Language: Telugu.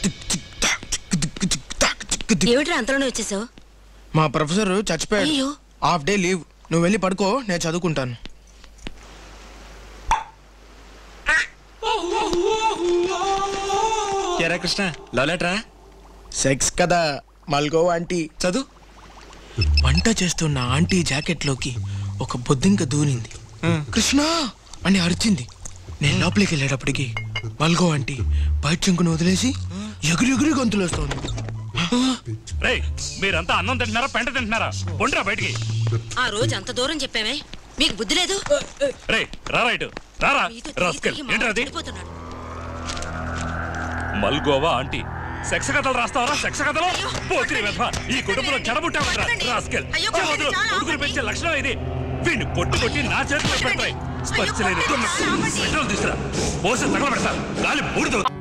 ఏమిట్రా అంతలోనే వచ్చేసావు మా ప్రొఫెసర్ చచ్చిపోయాడు అయ్యో. హాఫ్ డే లీవ్ నువ్వు వెళ్ళి పడుకో నేను చదువుకుంటాను ఎరా కృష్ణ లవ్ లెటరా సెక్స్ కదా మల్గో ఆంటీ చదువు వంట చేస్తున్న ఆంటీ జాకెట్లోకి ఒక బొద్దింక దూరింది కృష్ణ అని అరిచింది నేను లోపలికి వెళ్ళేటప్పటికి మల్గో ఆంటీ బయట చెంకును వదిలేసి ఎగురు ఎగురి గొంతులు వస్తుంది రేయ్ మీరంతా అన్నం తింటున్నారా పెంట తింటున్నారా పొండిరా బయటికి ఆ రోజు అంత దూరం చెప్పామే మీకు బుద్ధి లేదు రే రారా ఇటు రారా మీతో తిరిగి రాస్కెల్ తిరిగి మా ఏంట్రా వాడు అది చెడిపోతున్నాడు. మల్గోవా ఆంటీ సెక్స్ కథలు రాస్తావరా సెక్స్ కథలు పోతిరి వెధవ. ఈ కుటుంబంలో చెడబుట్టామంటారా రాస్కెల్ అయ్యో, చెవదు, చాలా కొడుకుని ఆపండి. పెంచే లక్షణం ఇది వీడిని పొట్టు కొట్టి నా చేతిలో పెడతాయి స్పర్శ లేని కొట్టండి, చాలా ఆపండి. పెట్రోల్ తీసుకురా పోసి తగలబెడతా గాలి బూడిద